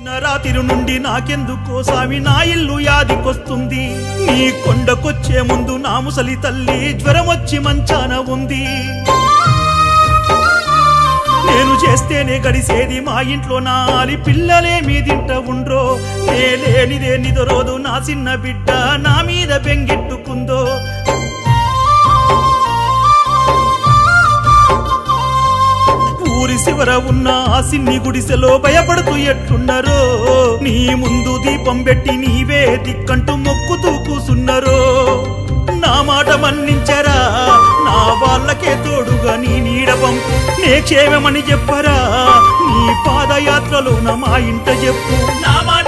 నిన్న రాత్రి నుండి నాకెందుకో సామి నా ఇల్లు యాదికొస్తుంది నీ కొండకొచ్చే ముందు నా ముసలి తల్లి జ్వరం వచ్చి మంచాన ఉంది నేను చేస్తేనే గడిసేది మా ఇంట్లో నాలి పిల్లలే మీదింట ఉండ్రో నేలేనిదే నిదరోదు నా చిన్న బిడ్డ నా మీద బెంగెట్టుకుందో ఊరి శివర ఉన్న ఆ సిన్ని గుడిసెలో భయపడుతూ ఎట్లున్నరో నీ ముందు దీపం పెట్టి నీవే దిక్కంటూ మొక్కుతూ కూసున్నరో నా మాట మన్నించరా నా వాళ్ళకే తోడుగా నీ నీడ పంపు నే క్షేమమని చెప్పరా నీ పాదయాత్రలో నా మా ఇంట చెప్పు నా మాట